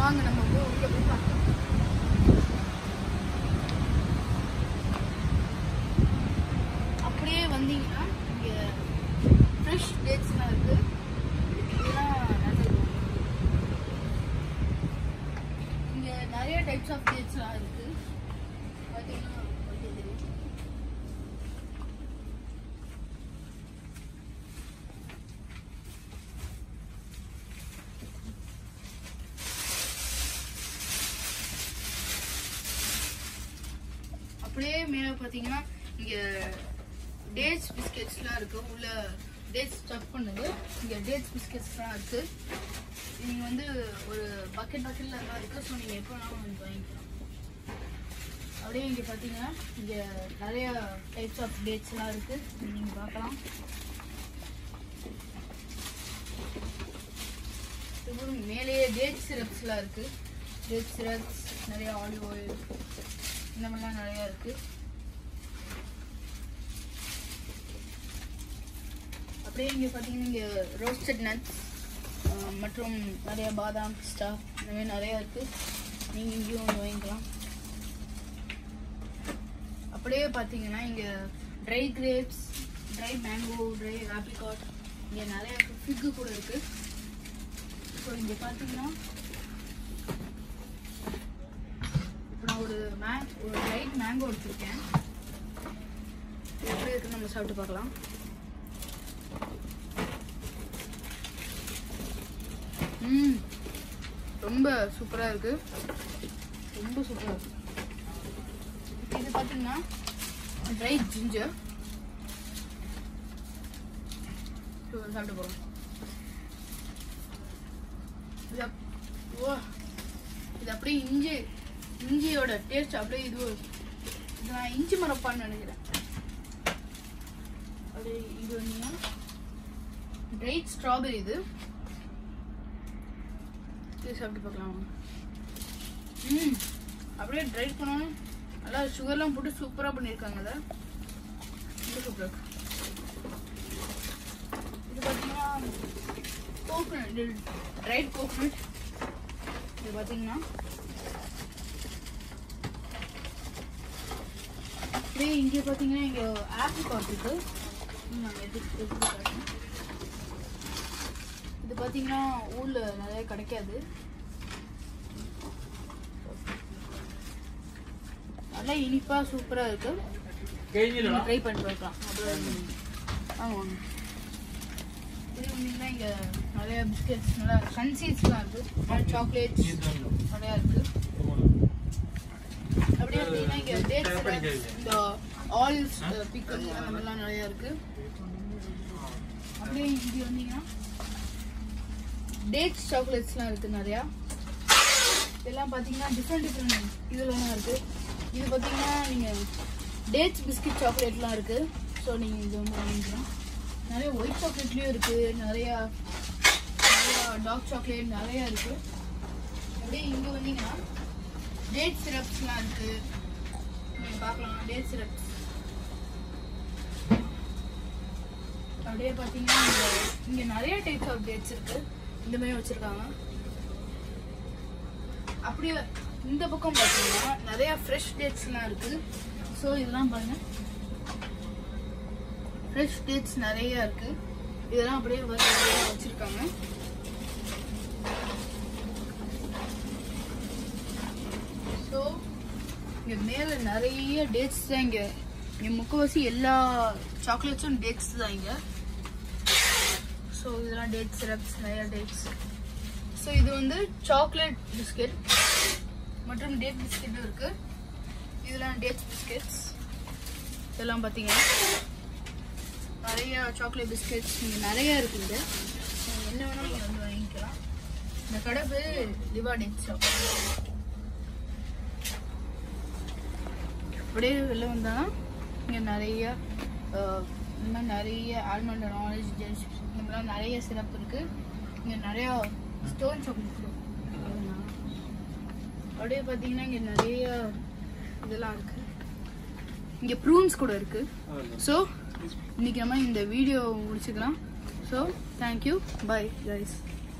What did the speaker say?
வாங்க நம்ம வந்து உள்ள போய் பார்க்கலாம் அப்படியே வந்தீங்கன்னா இங்க ஃப்ரெஷ் டேட்ஸ்லாம் இருக்கு இதெல்லாம் நிறைய இங்க நிறைய டைப்ஸ் ஆஃப் டேட்ஸ்லாம் இருக்கு பார்த்தீங்கன்னா உங்களுக்கே தெரியும் அப்படியே மேலே பார்த்தீங்கன்னா இங்க டேட்ஸ் பிஸ்கெட்ஸ்லாம் இருக்கு உள்ள டேட்ஸ் ஸ்டஃப் பண்ணது இங்க டேட்ஸ் பிஸ்கெட்ஸ்லாம் இருக்கு நீங்க வந்து ஒரு பக்கெட் பக்கெட்ல எல்லாம் இருக்கு ஸோ நீங்க எப்போ வேணாலும் வந்து வாங்கிக்கலாம் அப்படியே இங்க பார்த்தீங்கன்னா இங்க நிறைய டைப்ஸ் ஆஃப் டேட்ஸ்லாம் இருக்கு நீங்க பார்க்கலாம் இதுவும் மேலேயே டேட் சிரப்ஸ்லாம் இருக்கு டேட் சிரப்ஸ் நிறைய ஆலிவ் ஆயில் இந்த மாதிரிலாம் நிறைய இருக்கு அப்படியே இங்க பாத்தீங்கன்னா இங்க ரோஸ்டட் நட்ஸ் மற்றும் நிறைய பாதாம் பிஸ்டா இந்த மாதிரி நிறைய இருக்கு நீங்க இங்கேயும் வந்து வாங்கிக்கலாம் அப்படியே பாத்தீங்கன்னா இங்க dry grapes dry mango dry apricot இங்க நிறைய ஃபிக்கு கூட இருக்கு ஸோ இங்க பாத்தீங்கன்னா இப்போ நான் ஒரு மே ஒரு லைட் மேங்கோ எடுத்திருக்கேன் இது எப்படி இருக்குன்னு நம்ம சாப்பிட்டு பார்க்கலாம் ம் ரொம்ப சூப்பராக இருக்கு ரொம்ப சூப்பராக இருக்கு இது பார்த்தீங்கன்னா ட்ரை ஜிஞ்சர் சாப்பிட்டு போகிறோம் இது அப்- ஓ இது அப்படியே இஞ்சி இஞ்சியோட டேஸ்ட் அப்படியே இது இது நான் இஞ்சி மரப்பான்னு நினைக்கிறேன் அப்படியே இது வந்தீங்கன்னா ட்ரைட் ஸ்ட்ராபெரி இது இது சாப்பிட்டு பார்க்கலாம் வாங்க. ம் அப்படியே ட்ரைட் பண்ணணும் நல்லா சுகர்லாம் போட்டு சூப்பராக பண்ணியிருக்காங்க அதை ரொம்ப சூப்பராக இருக்கு இது பார்த்தீங்கன்னா கோகனட் இது ட்ரைட் கோகனட் இது பார்த்தீங்கன்னா அப்படியே இங்கே பார்த்தீங்கன்னா இங்கே ஆப்ரிகாட் இருக்கு ம், நான் எடுத்து எடுத்து காட்டுறேன். இது பார்த்தீங்கன்னா ஊரில் நிறைய கிடைக்காது நல்லா இனிப்பாக சூப்பராக இருக்கு ட்ரை பண்ணி பார்க்கலாம் அப்புறம் வாங்க வாங்க இது வந்தீங்கன்னா இங்கே நிறைய பிஸ்கெட்ஸ் நல்லா கன்சீஸ்லாம் இருக்கு நிறைய சாக்லேட்ஸ் நிறையா இருக்கு அப்படியே வந்தீங்கன்னா இங்கே டேட்ஸ் இந்த ஆயில்ஸ் பிக்கல் அந்த மாதிரிலாம் நிறையா இருக்கு அப்படியே இங்கே வந்தீங்கன்னா டேட்ஸ் சாக்லேட்ஸ்லாம் இருக்கு நிறையா இதெல்லாம் பார்த்தீங்கன்னா டிஃப்ரெண்ட் டிஃப்ரெண்ட் இதுலலாம் இருக்கு இது பார்த்தீங்கன்னா நீங்கள் டேட்ஸ் பிஸ்கட் சாக்லேட்லாம் இருக்கு ஸோ நீங்கள் இது வந்து வாங்கிக்கலாம் நிறைய ஒயிட் சாக்லேட்லேயும் இருக்கு நிறையா நிறையா டார்க் சாக்லேட் நிறையா இருக்கு அப்படியே இங்கே வந்தீங்கன்னா டேட் சிரப்ஸ்லாம் இருக்கு நீங்கள் பார்க்கலாம் டேட் சிரப்ஸ் அப்படியே பார்த்தீங்கன்னா இங்க இங்க நிறைய டைப்ஸ் ஆஃப் டேட்ஸ் இருக்கு இந்த மாதிரி வச்சிருக்காங்க அப்படியே இந்த பக்கம் பார்த்தீங்கன்னா நிறைய ஃப்ரெஷ் டேட்ஸ்லாம் இருக்கு ஸோ இதெல்லாம் பாருங்க ஃப்ரெஷ் டேட்ஸ் நிறைய இருக்கு இதெல்லாம் அப்படியே வரிசையா வச்சிருக்காங்க ஸோ இங்க மேல நிறைய டேட்ஸ் தான் இங்க இங்க முக்கவாசி எல்லா சாக்லேட்ஸும் டேட்ஸ் தான் இங்க ஸோ இதெல்லாம் டேட் சிரப்ஸ் நிறைய டேட்ஸ் ஸோ இது வந்து சாக்லேட் பிஸ்கெட் மற்றும் டேட் பிஸ்கெட்டும் இருக்கு இதெல்லாம் டேட்ஸ் பிஸ்கெட்ஸ் இதெல்லாம் பார்த்தீங்கன்னா நிறைய சாக்லேட் பிஸ்கெட்ஸ் இங்கே நிறைய இருக்குது என்ன வேணாலும் நீங்கள் வந்து வாங்கிக்கலாம் இந்த கடை பேர் லிவா டேட் ஷாப் அப்படியே வெளில வந்தாங்கன்னா இங்கே நிறைய அஹ், இந்த மாதிரி நிறைய ஆல்மண்ட் நாலேஜ் ஜெல்ஸ் இந்த மாதிரிலாம் நிறைய சிறப்பு இருக்கு இங்கே நிறைய ஸ்டோன் சாக்லேட் அப்படியே பார்த்தீங்கன்னா இங்கே நிறைய இதெல்லாம் இருக்கு இங்கே ப்ரூன்ஸ் கூட இருக்கு ஸோ இன்னைக்கு நம்ம இந்த வீடியோ முடிச்சுக்கலாம் ஸோ தேங்க்யூ பை கைஸ்